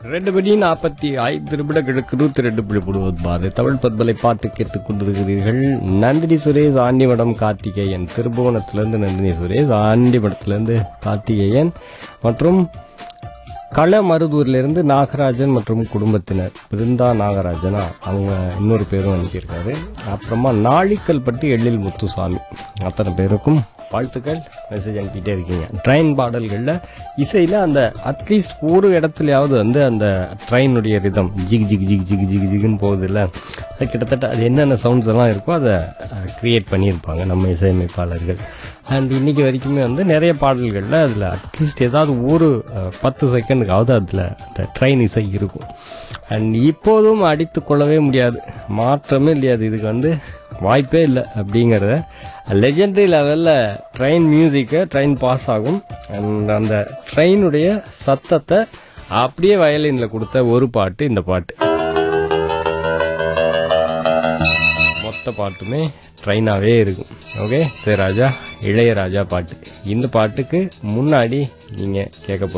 ரெண்டு மணி நாற்பத்தி ஐந்து நிமிடங்களுக்கு நூற்றி ரெண்டு புள்ளி போடுவது பாரு தமிழ் பத்மலை பாட்டு கேட்டுக் கொண்டிருக்கிறீர்கள் நந்தினி சுரேஷ் ஆண்டிமடம் கார்த்திகேயன் திருபுவனத்திலிருந்து நந்தினி சுரேஷ் ஆண்டிமடத்திலிருந்து கார்த்திகேயன் மற்றும் களமருதூர்லேருந்து நாகராஜன் மற்றும் குடும்பத்தினர் பிருந்தா நாகராஜனா அவங்க இன்னொரு பேரும் அனுப்பியிருக்காரு அப்புறமா நாழிக்கல்பட்டி எழில் முத்துசாமி அத்தனை பேருக்கும் வாழ்த்துக்கள் மெசேஜ் அனுப்பிட்டே இருக்கீங்க ட்ரெயின் பாடல்களில் இசையில் அந்த அட்லீஸ்ட் ஒரு இடத்துலையாவது வந்து அந்த ட்ரெயினுடைய ரிதம் ஜிக் ஜிக் ஜிக் ஜிக் ஜிக் ஜிக்னு போகுது இல்லை அது கிட்டத்தட்ட அது என்னென்ன சவுண்ட்ஸ் எல்லாம் இருக்கோ அதை க்ரியேட் பண்ணியிருப்பாங்க நம்ம இசையமைப்பாளர்கள் அண்ட் இன்னைக்கு வரைக்குமே வந்து நிறைய பாடல்களில் அதில் அட்லீஸ்ட் ஏதாவது ஒரு அஹ், பத்து செகண்டுக்காவது அதில் அந்த ட்ரெயின் இசை இருக்கும் அண்ட் இப்போதும் அடித்து கொள்ளவே முடியாது மாற்றமே இல்லையாது இதுக்கு வந்து வாய்ப்பே இல்லை அப்படிங்கிறத லெஜெண்டரி லெவலில் ட்ரெயின் மியூசிக்கை ட்ரெயின் பாஸ் ஆகும் அண்ட் அந்த ட்ரெயினுடைய சத்தத்தை அப்படியே வயலினில் கொடுத்த ஒரு பாட்டு இந்த பாட்டு மொத்த பாட்டுமே ட்ரெயினாகவே இருக்கும் ஓகே சரி ராஜா இளையராஜா பாட்டு இந்த பாட்டுக்கு முன்னாடி நீங்கள் கேட்க போகிற